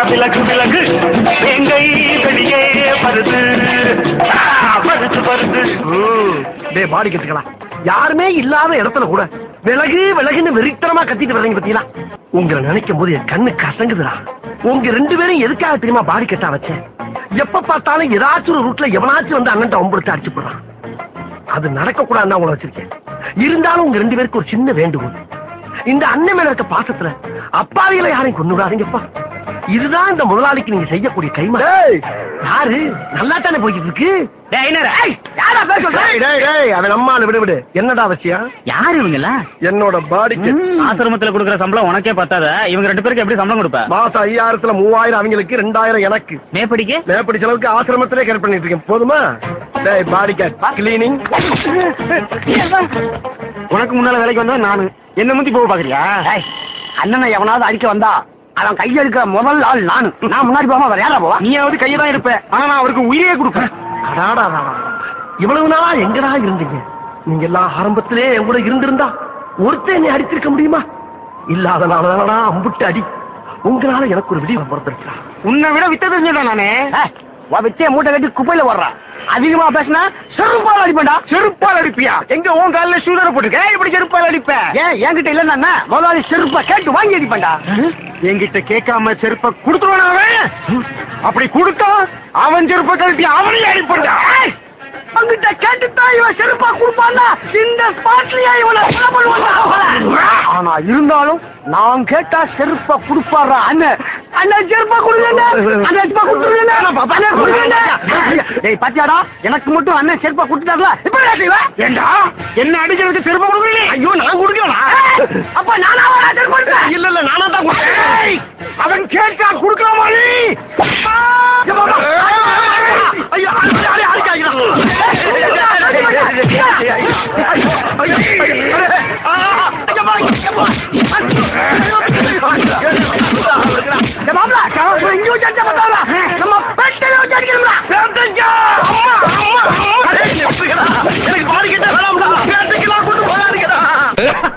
விலகு விலகு எங்கை வெளியே வருது ஆ, வருது வருது டே பாடி கட்டுக்கலாம் யாருமே இல்லாத இடத்துல கூட விலகு விலகுன்னு வெறித்தனமா கத்திட்டு வர்றீங்க பத்தீங்களா உங்களை நினைக்கும் போது என் கண்ணு கசங்குதுடா உங்க ரெண்டு பேரும் எதுக்காக தெரியுமா பாடி கட்டா வச்சேன் எப்ப பார்த்தாலும் ஏதாச்சும் ஒரு ரூட்ல எவனாச்சும் வந்து அண்ணன் ஒம்படுத்து அடிச்சு போடுறான் அது நடக்க கூடாதுன்னு உங்களை வச்சிருக்கேன் இருந்தாலும் உங்க ரெண்டு பேருக்கு ஒரு சின்ன வேண்டுகோள் இந்த அண்ணன் மேல இருக்க பாசத்துல அப்பாவிகளை யாரையும் கொண்டு விடாதீங்கப்பா இதுதான் இந்த முதலாளிக்கு நீங்க செய்யக்கூடிய கைமா யாரு நல்லா தானே போய்கிட்டு இருக்கு ஏய், யாரா பேச சொல்ற? அவன் அம்மால விடு விடு என்னடா அவசியம் யாரு இவங்களா என்னோட பாடிக்கு ஆசிரமத்துல கொடுக்குற சம்பளம் உனக்கே பத்தாத இவங்க ரெண்டு பேருக்கு எப்படி சம்பளம் கொடுப்ப மாசம் ஐயாயிரத்துல மூவாயிரம் அவங்களுக்கு ரெண்டாயிரம் எனக்கு மேப்படிக்கு மேப்படி செலவுக்கு ஆசிரமத்திலே கேர் பண்ணிட்டு இருக்கேன் போதுமா டேய் பாடி கேட் கிளீனிங் உனக்கு முன்னால வேலைக்கு வந்தா நானு என்ன முந்தி போக பாக்குறியா அண்ணனை எவனாவது அடிக்க வந்தா அவன் கையெடுக்கிற முதல் ஆள் நானு நான் முன்னாடி போகாம வேற யாரா போவா நீயாவது கையை தான் இருப்ப ஆனா நான் அவருக்கு உயிரே கொடுப்பேன் அடாடா இவ்வளவு நாளா எங்கடா இருந்தீங்க நீங்க எல்லாம் ஆரம்பத்திலே என் கூட இருந்திருந்தா ஒருத்தன் என்னை அடிச்சிருக்க முடியுமா இல்லாதனாலதானடா அம்புட்டு அடி உங்களால எனக்கு ஒரு விடிவு பிறந்திருக்கா உன்னை விட வித்த தெரிஞ்சடா நானே வித்திய மூட்டை கட்டி குப்பையில வர்றான் அதிகமா பேசினா செருப்பால் அடிப்பேன்டா செருப்பால் அடிப்பியா எங்க உன் காலில் ஷூதரை போட்டுக்க இப்படி செருப்பால் அடிப்ப ஏன் என்கிட்ட இல்லன்னா முதலாளி செருப்பா கேட்டு வாங்கி அடிப்பேன்டா என்கிட்ட கேட்காம செருப்ப கொடுத்துருவான் அவன் அப்படி கொடுத்தா அவன் செருப்ப கழட்டி அவனையும் அடிப்பண்டா அவங்கிட்ட கேட்டுத்தான் இவன் செருப்பா கொடுப்பான்னா இந்த ஸ்பாட்லயே இவனை கொலை பண்ணுவான்டா. ஆனா இருந்தாலும் நான் கேட்டா செருப்பா கொடுப்பாரா அண்ணன் அண்ணன் செருப்பா கொடுங்க அண்ணன் செருப்பா கொடுத்துருங்க அண்ணன் கொடுங்க டேய் பாத்தியாடா எனக்கு மட்டும் அண்ணன் செருப்பா கொடுத்துட்டாங்களா இப்ப என்ன செய்வ ஏண்டா என்ன அடிக்கிறதுக்கு செருப்ப கொடுக்கல ஐயோ நான் குடுக்கலடா அப்ப நானா வரா செருப்பா இல்ல இல்ல நானா தான்